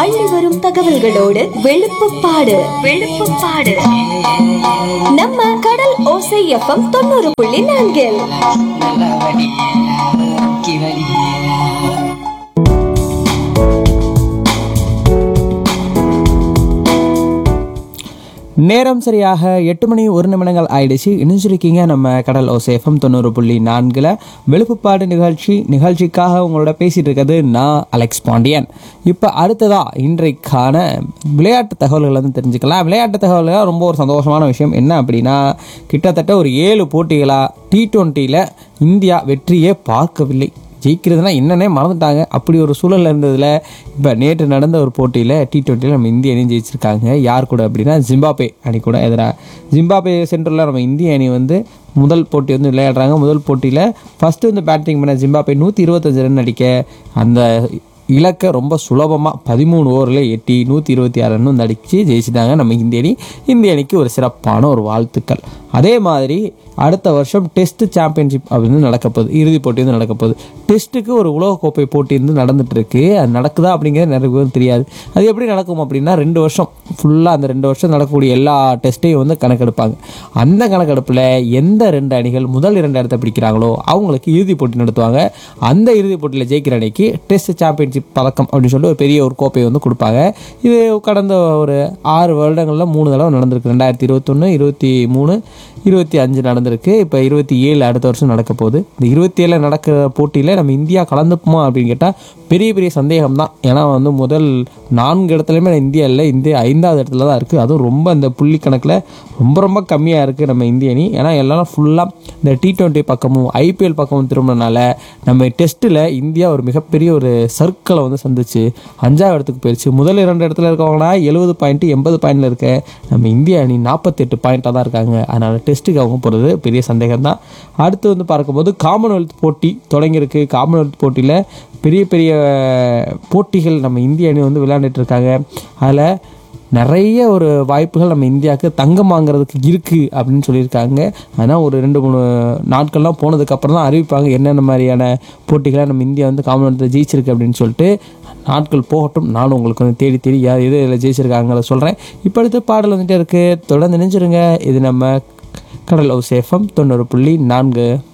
அள்ளி வரும் தகவல்களோடு வெளுப்புப்பாடு வெளுப்புப்பாடு நம்ம கடல் ஓசை எஃப்எம் தொண்ணூறு புள்ளி நான்கில் நல்ல வடி கி வடி நேரம் சரியாக எட்டு மணி ஒரு நிமிடங்கள் ஆயிடுச்சு இணைஞ்சிருக்கீங்க நம்ம கடல் ஓசேஃபம் தொண்ணூறு புள்ளி நான்கில் வெளுப்புப்பாடு நிகழ்ச்சி நிகழ்ச்சிக்காக உங்களோட பேசிட்டு இருக்கிறது நான் அலெக்ஸ் பாண்டியன் இப்போ அடுத்ததா இன்றைக்கான விளையாட்டு தகவல்களை வந்து தெரிஞ்சுக்கலாம் விளையாட்டு தகவல்கள் ரொம்ப ஒரு சந்தோஷமான விஷயம் என்ன அப்படின்னா கிட்டத்தட்ட ஒரு ஏழு போட்டிகளாக டி டுவெண்ட்டியில் இந்தியா வெற்றியே பார்க்கவில்லை ஜெயிக்கிறதுனா என்னன்னே மறந்துட்டாங்க அப்படி ஒரு சூழல் இருந்ததில் இப்போ நேற்று நடந்த ஒரு போட்டியில் டி டுவெண்ட்டியில் நம்ம இந்திய அணி ஜெயிச்சிருக்காங்க யார் கூட அப்படின்னா ஜிம்பாபே அணி கூட எதிராக ஜிம்பாபே சென்டரில் நம்ம இந்திய அணி வந்து முதல் போட்டி வந்து விளையாடுறாங்க முதல் போட்டியில் ஃபஸ்ட்டு வந்து பேட்டிங் பண்ண ஜிம்பாபே நூற்றி இருபத்தஞ்சு ரன் அடிக்க அந்த இலக்கை ரொம்ப சுலபமாக பதிமூணு ஓவரில் எட்டி நூற்றி இருபத்தி ஆறு ரன் வந்து அடித்து ஜெயிச்சிட்டாங்க நம்ம இந்திய அணி இந்திய அணிக்கு ஒரு சிறப்பான ஒரு வாழ்த்துக்கள் அதே மாதிரி அடுத்த வருஷம் டெஸ்ட் சாம்பியன்ஷிப் அப்படின்னு நடக்க போகுது இறுதிப் போட்டி வந்து நடக்க போகுது டெஸ்ட்டுக்கு ஒரு உலகக்கோப்பை போட்டி வந்து நடந்துட்டு இருக்கு அது நடக்குதா அப்படிங்கிறது நிறைய பேருக்கு தெரியாது அது எப்படி நடக்கும் அப்படின்னா ரெண்டு வருஷம் ஃபுல்லாக அந்த ரெண்டு வருஷம் நடக்கக்கூடிய எல்லா டெஸ்ட்டையும் வந்து கணக்கெடுப்பாங்க அந்த கணக்கெடுப்பில் எந்த ரெண்டு அணிகள் முதல் இரண்டு இடத்தை பிடிக்கிறாங்களோ அவங்களுக்கு இறுதிப் போட்டி நடத்துவாங்க அந்த இறுதிப் போட்டியில் ஜெயிக்கிற அணிக்கு டெஸ்ட் சாம்பியன்ஷிப் பதக்கம் அப்படின்னு சொல்லி ஒரு பெரிய ஒரு கோப்பையை வந்து கொடுப்பாங்க இது கடந்த ஒரு ஆறு வருடங்களில் மூணு தடவை நடந்திருக்கு ரெண்டாயிரத்தி இருபத்தொன்று இருபத்தி மூணு இருபத்தி அஞ்சு நடந்திருக்கு இப்போ இருபத்தி ஏழு அடுத்த வருஷம் நடக்க போகுது இந்த இருபத்தி ஏழில் நடக்கிற போட்டியில் நம்ம இந்தியா கலந்துப்போமா அப்படின்னு கேட்டால் பெரிய பெரிய சந்தேகம் தான் ஏன்னா வந்து முதல் நான்கு இடத்துலையுமே இந்தியா இல்லை இந்தியா ஐந்தாவது இடத்துல தான் இருக்குது அதுவும் ரொம்ப இந்த புள்ளி கணக்கில் ரொம்ப ரொம்ப கம்மியாக இருக்குது நம்ம இந்திய அணி ஏன்னா எல்லாரும் ஃபுல்லாக இந்த டி டுவெண்ட்டி பக்கமும் ஐபிஎல் பக்கமும் திரும்பினால நம்ம டெஸ்ட்டில் இந்தியா ஒரு மிகப்பெரிய ஒரு சர்க்கிளை வந்து சந்திச்சு அஞ்சாவது இடத்துக்கு போயிடுச்சு முதல் இரண்டு இடத்துல இருக்கவங்கன்னா எழுபது பாயிண்ட் எண்பது பாயிண்டில் இருக்க நம்ம இந்திய அணி நாற்பத்தெட்டு பாயிண்ட்டாக தான் இருக்காங்க அதனால் டெஸ்ட்டுக்கு அவங்க போகிறது பெரிய சந்தேகம் தான் அடுத்து வந்து பார்க்கும்போது காமன்வெல்த் போட்டி தொடங்கியிருக்கு காமன்வெல்த் போட்டியில் பெரிய பெரிய போட்டிகள் நம்ம இந்திய அணி வந்து விளையாண்டுட்டு இருக்காங்க அதில் நிறைய ஒரு வாய்ப்புகள் நம்ம இந்தியாவுக்கு தங்கம் வாங்குறதுக்கு இருக்குது அப்படின்னு சொல்லியிருக்காங்க ஆனால் ஒரு ரெண்டு மூணு நாட்கள்லாம் போனதுக்கப்புறம் தான் அறிவிப்பாங்க என்னென்ன மாதிரியான போட்டிகளை நம்ம இந்தியா வந்து காமன்வெல்த்தில் ஜெயிச்சிருக்கு அப்படின்னு சொல்லிட்டு நாட்கள் போகட்டும் நானும் உங்களுக்கு வந்து தேடி தேடி யார் எது இதில் ஜெயிச்சிருக்காங்கிறத சொல்கிறேன் இப்போ அடுத்து பாடல் வந்துட்டே இருக்குது தொடர்ந்து நினைச்சிருங்க இது நம்ம கடல் ஹவுஸ் எஃப்எம் தொண்ணூறு புள்ளி நான்கு